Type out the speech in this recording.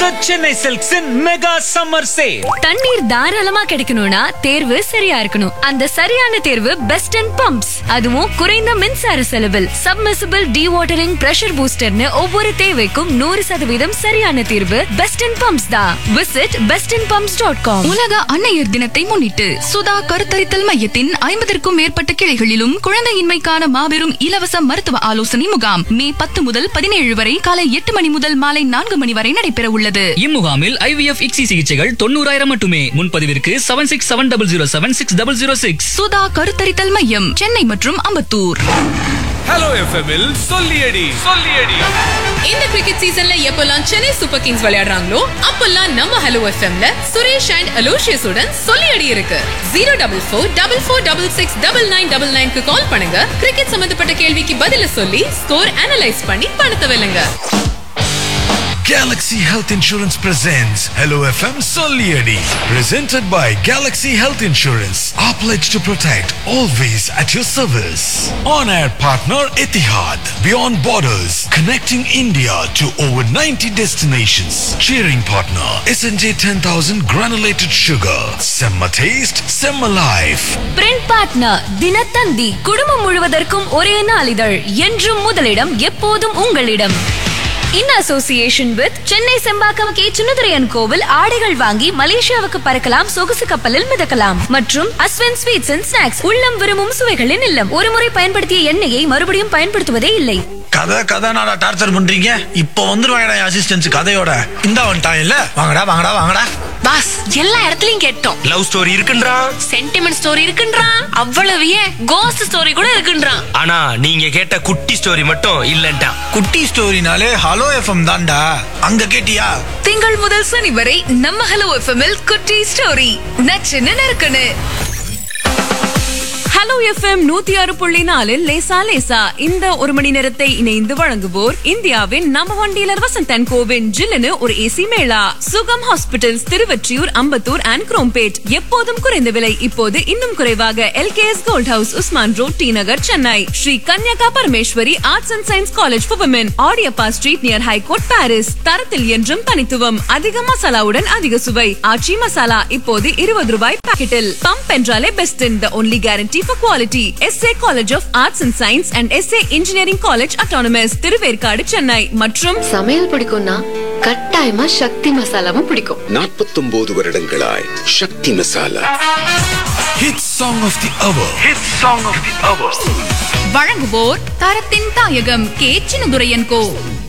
The Chennai Silks in Mega Summer Sale. தண்ணீர் தாராளமா கிடைக்கணும்னா தேர்வு சரியா இருக்கணும் அந்த சரியான தேர்வு பெஸ்ட் அண்ட் பம்ப்ஸ் அதுவும் குறைந்த மின்சார செலவில் சப்மர்சிபிள் வாட்டரிங் பிரஷர் பூஸ்டர்னு ஒவ்வொரு தேவைக்கும் நூறு சதவீதம் சரியான தீர்வு பெஸ்ட் அண்ட் பம்ப்ஸ் தான் visit best and pumps dot com உலக அன்னையர் தினத்தை முன்னிட்டு சுதா கருத்தரித்தல் மையத்தின் ஐம்பதற்கும் மேற்பட்ட கிளைகளிலும் குழந்தையின்மைக்கான மாபெரும் இலவச மருத்துவ ஆலோசனை முகாம் மே பத்து முதல் பதினேழு வரை காலை எட்டு மணி முதல் மாலை நான்கு மணி வரை நடைபெற உள்ளது இம்முகாமில் ஐவிஎஃப் இக்ஸி சிகிச்சைகள் தொண்ணூறாயிரம் மட்டுமே முன்பதிவிற்கு seven six seven double zero seven six double zero six Sudha கருத்தரித்தல் மையம் சென்னை மற்றும் அம்பத்தூர் ஹலோ எஃப்எம்மில் சொல்லியடி சொல்லியடி இந்த கிரிக்கெட் சீசன்ல எப்பெல்லாம் சென்னை சூப்பர் கிங்ஸ் விளையாடுறாங்களோ அப்பெல்லாம் நம்ம ஹலோ எஃப்எம்ல சுரேஷ் அண்ட் அலோஷியஸ் உடன் சொல்லி அடி இருக்கு zero double four double four double six double nine double நைன்க்கு கால் பண்ணுங்க கிரிக்கெட் சம்பந்தப்பட்ட கேள்விக்கு பதில சொல்லி ஸ்கோர் அனலைஸ் பண்ணி பணத்தை வெல்லுங்க Galaxy Health Insurance presents Hello FM Solieri. Presented by Galaxy Health Insurance. Our pledge to protect, always at your service. On air partner Etihad. Beyond borders, connecting India to over 90 destinations. Cheering partner SNJ 10000 granulated sugar. Semma taste, Semma life. Print partner Dinathanthi குடும்பம் முழுவதற்கும் ஒரே நாளிதழ் என்றும் முதலிடம் எப்போதும் உங்களிடம் in association with Chennai Sembakkam K Chinnaduraiyan கோவில் ஆடைகள் வாங்கி மலேசியாவுக்கு பறக்கலாம் சொகுசு கப்பலில் மிதக்கலாம் மற்றும் அஸ்வன் ஸ்வீட்ஸ் அண்ட் ஸ்நாக்ஸ் உள்ளம் விரும்பும் சுவைகளின் இல்லம் ஒருமுறை பயன்படுத்திய எண்ணெயை மறுபடியும் பயன்படுத்துவதே இல்லை கதை கதை நாடா டார்ச்சர் பண்றீங்க இப்போ வந்துருவாங்கடா அசிஸ்டன்ஸ் கதையோட இந்த வந்துட்டான் இல்ல வாங்கடா வாங்கடா வாங்கடா பாஸ் எல்லா இடத்துலயும் கேட்டோம் லவ் ஸ்டோரி இருக்குன்றா சென்டிமெண்ட் ஸ்டோரி இருக்குன்றான் அவ்வளவு ஏன் கோஸ்ட் ஸ்டோரி கூட இருக்குன்றான் ஆனா நீங்க கேட்ட குட்டி ஸ்டோரி மட்டும் இல்லன்ட்டான் குட்டி ஸ்டோரினாலே ஹலோ எஃப்எம் தான்டா அங்க கேட்டியா திங்கள் முதல் சனி வரை நம்ம ஹலோ எஃப்எம்எல் குட்டி ஸ்டோரி நச்சுன்னு நறுக்குன்னு ஹலோ எஃப்எம் நூத்தி ஆறு புள்ளி நாலில் லேசா லேசா இந்த ஒரு மணி நேரத்தை இணைந்து வழங்குவோர் இந்தியாவின் நம்பர் ஒன் டீலர் வசந்தன் கோவின் ஜில்லுன்னு ஒரு AC mela Sugam hospitals Thiruvottiyur Ambattur and Chromepet எப்போதும் குறைந்த விலை இப்போது இன்னும் குறைவாக LKS gold house Usman road T Nagar Chennai Sri Kanyaka Parameswari arts and science college for women Adiyappa street near high court Parrys தரத்தில் என்றும் தனித்துவம் அதிக மசாலாவுடன் அதிக சுவை ஆச்சி மசாலா இப்போது இருபது ரூபாய் பாக்கெட்டில் பம்ப் என்றாலே best in the only guarantee for quality SA college of arts and science and SA engineering college autonomous Thiruverkadu Chennai மற்றும் சமையல் பிடிக்கும்னா கட்டாயமா சக்தி மசாலாவும் பிடிக்கும் நாற்பத்தொன்பது வருடங்களாய் சக்தி masala Hit song of the hour. Hit song of the hour. வழங்குவோர் தரத்தின் தாயகம் கே சின்னதுரையன் கோ